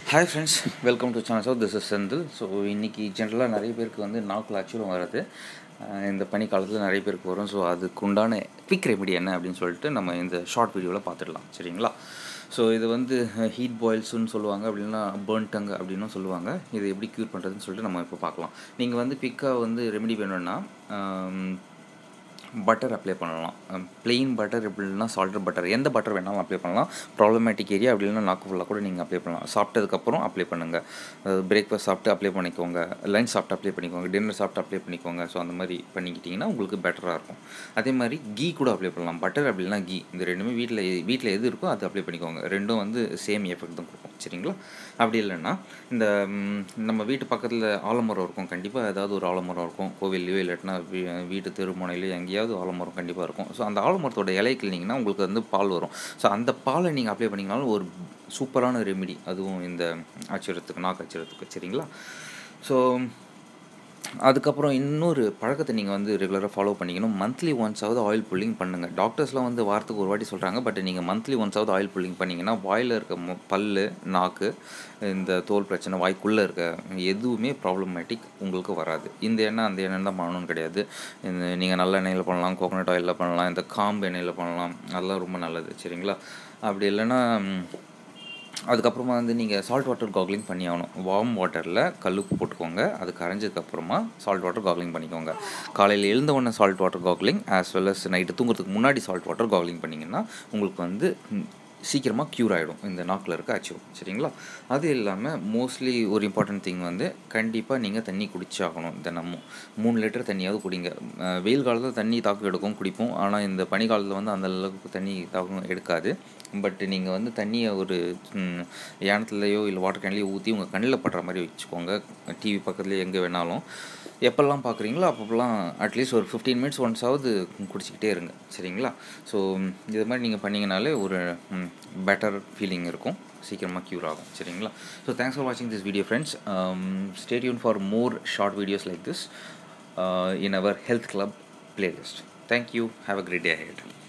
hi friends welcome to channel sir this is Senthil so இன்றைக்கி ஜென்ரலாக நிறைய பேருக்கு வந்து நாக்கில் அச்சுரம் வருது அஹ் இந்த பனிக்காலத்தில் நிறைய பேருக்கு வரும் ஸோ அதுக்கு உண்டான குவிக் ரெமெடி என்ன அப்படின்னு சொல்லிட்டு நம்ம இந்த ஷார்ட் வீடியோவில் பார்த்துடலாம் சரிங்களா ஸோ இது வந்து ஹீட் பாயில்ஸ்னு சொல்லுவாங்க அப்படின்னா பேர்ன் டங் அப்படின்னும் சொல்லுவாங்க இதை எப்படி க்யூர் பண்ணுறதுன்னு சொல்லிட்டு நம்ம இப்போ பார்க்கலாம் நீங்கள் வந்து குவிக்காக வந்து ரெமெடி வேணும்னா பட்டர் அப்ளை பண்ணலாம் plain பட்டர் எப்படின்னா சால்டட் பட்டர் எந்த பட்டர் வேணாலும் அப்ளை பண்ணலாம் ப்ராப்ளமேட்டிக் ஏரியா அப்படி இல்லைன்னா நாக்கு ஃபுல்லாக கூட நீங்கள் அப்ளை பண்ணலாம் சாப்பிட்டதுக்கப்புறம் அப்ளை பண்ணுங்கள் பிரேக்ஃபாஸ்ட் சாப்பிட்டு அப்ளை பண்ணிக்கோங்க லஞ்ச் சாப்பிட்டு அப்ளை பண்ணிக்கோங்க டின்னர் சாப்பிட்டு அப்ளை பண்ணிக்கோங்க ஸோ அந்த மாதிரி பண்ணிக்கிட்டிங்கன்னா உங்களுக்கு பெட்டராக இருக்கும் அதே மாதிரி கீ கூட அப்ளை பண்ணலாம் பட்டர் அப்படி இல்லைனா கீ இந்த ரெண்டுமே வீட்டில் வீட்டில் எது இருக்கோ அது அப்ளை பண்ணிக்கோங்க ரெண்டும் வந்து சேம் எஃபெக்ட் தான் கொடுக்கும் சரிங்களா அப்படி இல்லைன்னா இந்த ம், நம்ம வீட்டு பக்கத்தில் ஆலமரம் இருக்கும் கண்டிப்பாக ஏதாவது ஒரு ஆலமரம் இருக்கும் கோவில்லையோ இல்லாட்டினா வீ வீட்டு தெருமுனையிலையோ எங்கேயாவது ஆலமரம் கண்டிப்பாக இருக்கும் ஸோ அந்த ஆலமரத்தோட இலை கிள்ளிங்கன்னா உங்களுக்கு வந்து பால் வரும் ஸோ அந்த பாலை நீங்கள் அப்ளை பண்ணிங்கனாலும் ஒரு சூப்பரான ரெமிடி அதுவும் இந்த அச்சுரத்துக்கு நாக்கு அச்சுரத்துக்கு சரிங்களா ஸோ அதுக்கப்புறம் இன்னொரு பழக்கத்தை நீங்கள் வந்து ரெகுலராக ஃபாலோ பண்ணிக்கணும் மந்த்லி ஒன்ஸாவது ஆயில் புல்லிங் பண்ணுங்கள் டாக்டர்ஸ்லாம் வந்து வாரத்துக்கு ஒரு வாட்டி சொல்கிறாங்க பட் நீங்கள் மந்த்லி ஒன்ஸாவது ஆயில் புல்லிங் பண்ணிங்கன்னா வாயில் இருக்க மு- பல்லு நாக்கு இந்த தோல் பிரச்சனை வாய்க்குள்ளே இருக்க எதுவுமே ப்ராப்ளமேட்டிக் உங்களுக்கு வராது இந்த எண்ணெய் அந்த எண்ணெய் தான் பண்ணணும்னு கிடையாது இந்த நீங்கள் நல்ல எண்ணெயில் பண்ணலாம் கோகோனட் ஆயிலில் பண்ணலாம் இந்த காம்பு எண்ணெயில் பண்ணலாம் அதெல்லாம் ரொம்ப நல்லது சரிங்களா அப்படி இல்லைன்னா ம், அதுக்கப்புறமா வந்து நீங்கள் சால்ட் வாட்டர் காக்லிங் பண்ணி ஆகணும் வார்ம் வாட்டரில் கல்லுப்பு போட்டுக்கோங்க அது கரைஞ்சதுக்கப்புறமா சால்ட் வாட்டர் காக்லிங் பண்ணிக்கோங்க காலையில் எழுந்த உடனே salt water gargling as well as night தூங்குறதுக்கு முன்னாடி சால்ட் வாட்டர் காக்லிங் பண்ணிங்கன்னா உங்களுக்கு வந்து ம், சீக்கிரமாக க்யூர் ஆகிடும் இந்த நாக்கில் இருக்க அச்சுவம் சரிங்களா அது இல்லாமல் மோஸ்ட்லி ஒரு இம்பார்ட்டன்ட் திங் வந்து கண்டிப்பாக நீங்கள் தண்ணி குடிச்சாகணும் தினமும் மூணு லிட்டர் தண்ணியாவது குடிங்க அஹ் வெயில் காலத்தில் தண்ணி தாக்கம் எடுக்கும் குடிப்போம் ஆனால் இந்த பனி காலத்தில் வந்து அந்த அளவுக்கு தண்ணி தாக்கம் எடுக்காது பட் நீங்கள் வந்து தண்ணியை ஒரு ம், யானத்துலையோ இல்லை வாட்டர் கேன்லேயோ ஊற்றி உங்கள் கண்ணில் படுற மாதிரி வச்சுக்கோங்க டிவி பக்கத்துலேயே எங்கே வேணாலும் எப்போல்லாம் பார்க்குறீங்களோ அப்போல்லாம் அட்லீஸ்ட் ஒரு ஃபிஃப்டீன் மினிட்ஸ் ஒன்ஸாவது குடிச்சிக்கிட்டே இருங்க சரிங்களா ஸோ இது மாதிரி நீங்கள் பண்ணிங்கனாலே ஒரு பெட்டர் ஃபீலிங் இருக்கும் சீக்கிரமாக க்யூர் ஆகும் சரிங்களா ஸோ தேங்க்ஸ் ஃபார் வாட்சிங் this video friends stay tuned for more short videos like this in our health club playlist thank you have a great day head